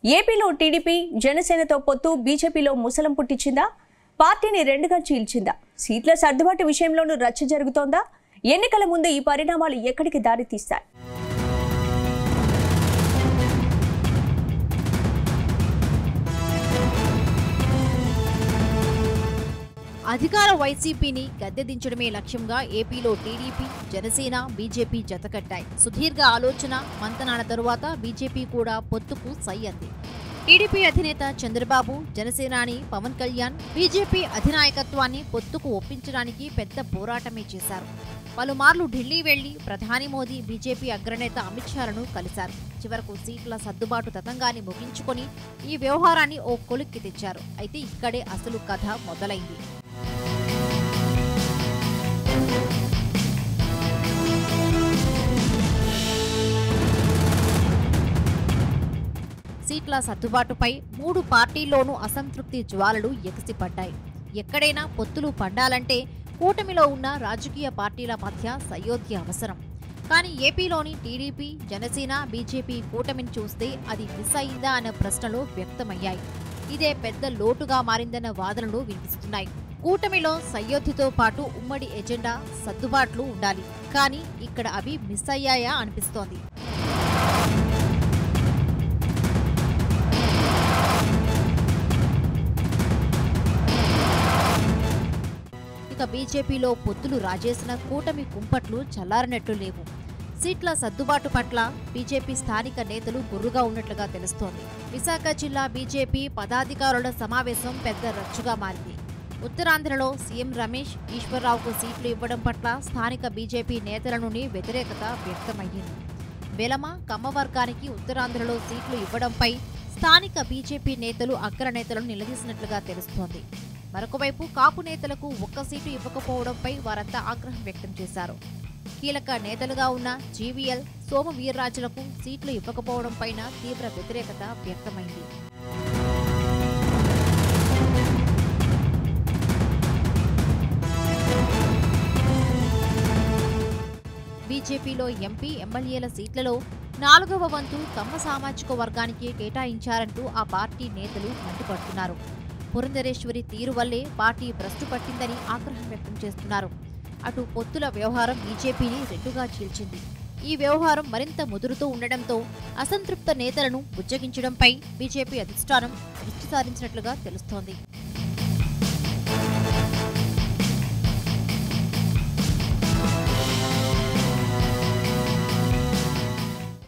ఏపీలో టీడీపీ జనసేనతో పొత్తు బీజేపీలో ముసలం పుట్టించిందా పార్టీని రెండుగా చీల్చిందా సీట్ల సర్దుబాటు విషయంలోనూ రచ్చ జరుగుతోందా ఎన్నికల ముందు ఈ పరిణామాలు ఎక్కడికి దారి తీస్తాయి అధికార వైసీపీని గద్దెదించడమే లక్ష్యంగా ఏపీలో టీడీపీ జనసేన బీజేపీ జతకట్టాయి సుదీర్ఘ ఆలోచన మంతనాల తరువాత బీజేపీ కూడా పొత్తుకు సై అంది టీడీపీ అధినేత చంద్రబాబు జనసేనాని పవన్ కళ్యాణ్ బీజేపీ అధినాయకత్వాన్ని పొత్తుకు ఒప్పించడానికి పెద్ద పోరాటమే చేశారు పలుమార్లు ఢిల్లీ వెళ్లి ప్రధాని మోదీ బీజేపీ అగ్రనేత అమిత్ షాలను కలిశారు చివరకు సీట్ల సర్దుబాటు తతంగాన్ని ముగించుకొని ఈ వ్యవహారాన్ని ఓ కొలిక్కి తెచ్చారు అయితే ఇక్కడే అసలు కథ మొదలైంది సీట్ల సర్దుబాటుపై మూడు పార్టీల్లోనూ అసంతృప్తి జ్వాలలు ఎగసిపడ్డాయి ఎక్కడైనా పొత్తులు పండాలంటే కూటమిలో ఉన్న రాజకీయ పార్టీల మధ్య సయోధ్య అవసరం కానీ ఏపీలోని టీడీపీ జనసేన బీజేపీ కూటమిని చూస్తే అది మిస్ అయిందా అనే ప్రశ్నలు వ్యక్తమయ్యాయి ఇదే పెద్ద లోటుగా మారిందన్న వాదనలు వినిపిస్తున్నాయి కూటమిలో సయోధ్యతో పాటు ఉమ్మడి ఎజెండా సర్దుబాట్లు ఉండాలి కానీ ఇక్కడ అవి మిస్ అయ్యాయా అనిపిస్తోంది ఇక బీజేపీలో పొత్తులు రాజేసిన కూటమి కుంపట్లు చల్లారనట్లు లేవు సీట్ల సర్దుబాటు పట్ల బీజేపీ స్థానిక నేతలు గుర్రుగా ఉన్నట్లుగా తెలుస్తోంది విశాఖ జిల్లా బీజేపీ పదాధికారుల సమావేశం పెద్ద రచ్చుగా మారింది ఉత్తరాంధ్రలో సీఎం రమేష్ ఈశ్వరరావుకు సీట్లు ఇవ్వడం పట్ల స్థానిక బీజేపీ నేతల నుండి వ్యతిరేకత వ్యక్తమయ్యింది వెలమ కమ్మ వర్గానికి ఉత్తరాంధ్రలో సీట్లు ఇవ్వడంపై స్థానిక బీజేపీ నేతలు అగ్రనేతలను నిలదీసినట్లుగా తెలుస్తోంది మరొకవైపు కాపు నేతలకు ఒక్క సీటు ఇవ్వకపోవడంపై వారంతా ఆగ్రహం వ్యక్తం చేశారు కీలక నేతలుగా ఉన్న జీవీఎల్ సోమ వీర్రాజులకు సీట్లు ఇవ్వకపోవడంపైన తీవ్ర వ్యతిరేకత వ్యక్తమైంది బీజేపీలో ఎంపీ ఎమ్మెల్యేల సీట్లలో నాలుగవ వంతు కమ్మ సామాజిక వర్గానికి కేటాయించారంటూ ఆ పార్టీ నేతలు మండిపడుతున్నారు పురంధరేశ్వరి తీరు వల్లే పార్టీ భ్రష్టు పట్టిందని ఆగ్రహం వ్యక్తం చేస్తున్నారు అటు పొత్తుల వ్యవహారం బీజేపీని రెండుగా చీల్చింది ఈ వ్యవహారం మరింత ముదురుతూ ఉండడంతో అసంతృప్త నేతలను బుజ్జగించడంపై బీజేపీ అధిష్టానం దృష్టి సారించినట్లుగా తెలుస్తోంది